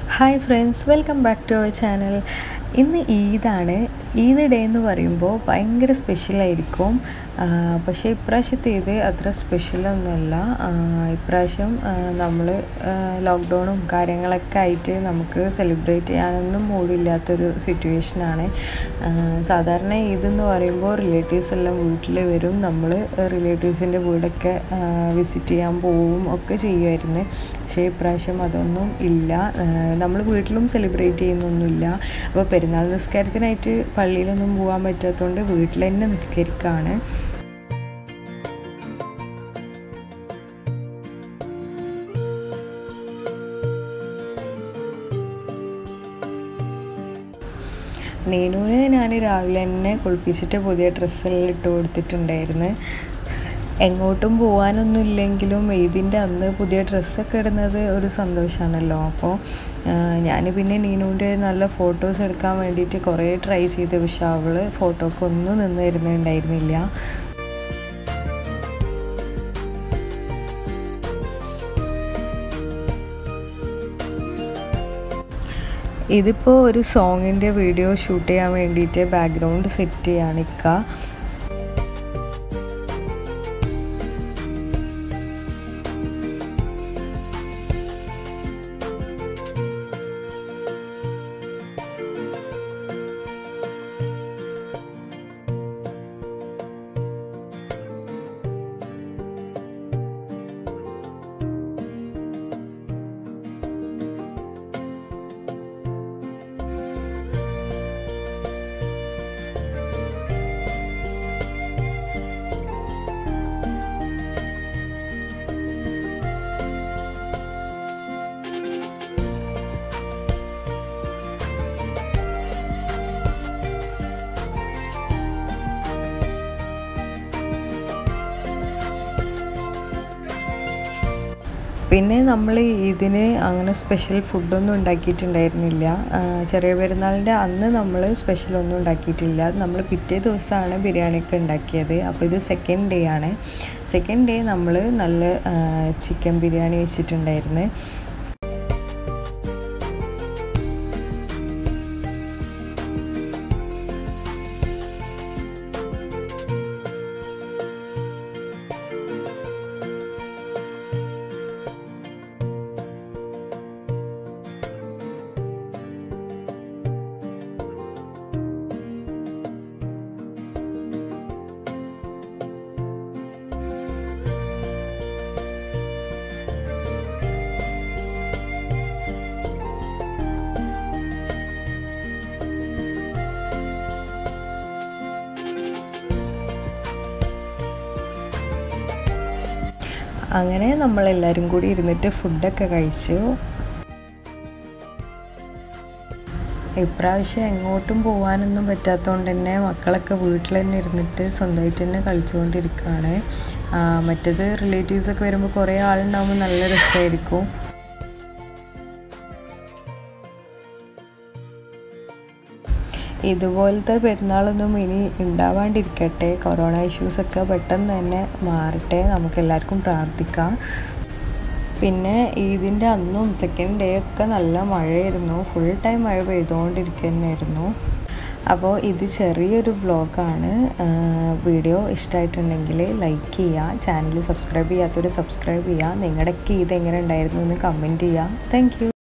hi friends welcome back to our channel ഇന്ന് ഈദാണ് Eid day എന്ന് പറയുമ്പോൾ ഭയങ്കര സ്പെഷ്യലായിരിക്കും പക്ഷേ ഇപ്രാവശ്യത്തെ ഈദ് അത്ര സ്പെഷ്യലൊന്നുമല്ല ഇപ്രാവശ്യം നമ്മൾ ലോക്ക്ഡൗണും കാര്യങ്ങളൊക്കെ ആയിട്ട് നമുക്ക് സെലിബ്രേറ്റ് ചെയ്യാനൊന്നും മൂടില്ലാത്തൊരു സിറ്റുവേഷനാണ് സാധാരണ ഈദെന്ന് പറയുമ്പോൾ റിലേറ്റീവ്സ് എല്ലാം വീട്ടിൽ വരും നമ്മൾ റിലേറ്റീവ്സിൻ്റെ വീടൊക്കെ വിസിറ്റ് ചെയ്യാൻ പോവും ഒക്കെ ചെയ്യുമായിരുന്നു പക്ഷേ ഇപ്രാവശ്യം അതൊന്നും ഇല്ല നമ്മൾ വീട്ടിലും സെലിബ്രേറ്റ് ചെയ്യുന്നൊന്നുമില്ല അപ്പോൾ പെരുന്നാൾ നിസ്കാരത്തിനായിട്ട് പള്ളിയിലൊന്നും പോകാൻ പറ്റാത്തതുകൊണ്ട് വീട്ടിൽ തന്നെ നിസ്കരിക്കുകയാണ് നീനുവിന് ഞാൻ രാവിലെ തന്നെ കുളിപ്പിച്ചിട്ട് പുതിയ ഡ്രസ്സെല്ലാം ഇട്ട് കൊടുത്തിട്ടുണ്ടായിരുന്നു എങ്ങോട്ടും പോകാനൊന്നും ഇല്ലെങ്കിലും ഇതിൻ്റെ അന്ന് പുതിയ ഡ്രസ്സൊക്കെ ഇടുന്നത് ഒരു സന്തോഷമാണല്ലോ അപ്പോൾ ഞാൻ പിന്നെ നീനുവിൻ്റെ നല്ല ഫോട്ടോസ് എടുക്കാൻ വേണ്ടിയിട്ട് കുറേ ട്രൈ ചെയ്ത് പക്ഷെ അവൾ ഫോട്ടോക്ക് ഒന്നും നിന്ന് തരുന്നുണ്ടായിരുന്നില്ല ഇതിപ്പോൾ ഒരു സോങ്ങിൻ്റെ വീഡിയോ ഷൂട്ട് ചെയ്യാൻ വേണ്ടിയിട്ട് ബാക്ക്ഗ്രൗണ്ട് സെറ്റ് ചെയ്യാണ് ഇക്ക പിന്നെ നമ്മൾ ഇതിന് അങ്ങനെ സ്പെഷ്യൽ ഫുഡൊന്നും ഉണ്ടാക്കിയിട്ടുണ്ടായിരുന്നില്ല ചെറിയ പെരുന്നാളിൻ്റെ അന്ന് നമ്മൾ സ്പെഷ്യലൊന്നും ഉണ്ടാക്കിയിട്ടില്ല നമ്മൾ പിറ്റേ ദിവസമാണ് ബിരിയാണിയൊക്കെ ഉണ്ടാക്കിയത് അപ്പോൾ ഇത് സെക്കൻഡ് ഡേ ആണ് സെക്കൻഡ് ഡേ നമ്മൾ നല്ല ചിക്കൻ ബിരിയാണി വെച്ചിട്ടുണ്ടായിരുന്നു അങ്ങനെ നമ്മളെല്ലാവരും കൂടി ഇരുന്നിട്ട് ഫുഡൊക്കെ കഴിച്ചു ഇപ്രാവശ്യം എങ്ങോട്ടും പോകാനൊന്നും പറ്റാത്തതുകൊണ്ട് തന്നെ മക്കളൊക്കെ വീട്ടിൽ തന്നെ ഇരുന്നിട്ട് സ്വന്തമായിട്ട് തന്നെ കളിച്ചുകൊണ്ടിരിക്കുകയാണ് മറ്റത് റിലേറ്റീവ്സൊക്കെ വരുമ്പോൾ കുറേ ആളുണ്ടാകുമ്പോൾ നല്ല രസമായിരിക്കും ഇതുപോലത്തെ പെരുന്നാളൊന്നും ഇനി ഉണ്ടാവാണ്ടിരിക്കട്ടെ കൊറോണ ഇഷ്യൂസൊക്കെ പെട്ടെന്ന് തന്നെ മാറട്ടെ നമുക്ക് എല്ലാവർക്കും പ്രാർത്ഥിക്കാം പിന്നെ ഇതിൻ്റെ അന്നും സെക്കൻഡ് ഡേ ഒക്കെ നല്ല മഴയായിരുന്നു ഫുൾ ടൈം മഴ പെയ്തുകൊണ്ടിരിക്കുന്നതായിരുന്നു അപ്പോൾ ഇത് ചെറിയൊരു വ്ളോഗാണ് വീഡിയോ ഇഷ്ടമായിട്ടുണ്ടെങ്കിൽ ലൈക്ക് ചെയ്യുക ചാനൽ സബ്സ്ക്രൈബ് ചെയ്യാത്തവർ സബ്സ്ക്രൈബ് ചെയ്യുക നിങ്ങളുടെയൊക്കെ ഇത് എങ്ങനെ ഉണ്ടായിരുന്നു എന്ന് കമൻറ്റ് ചെയ്യുക താങ്ക്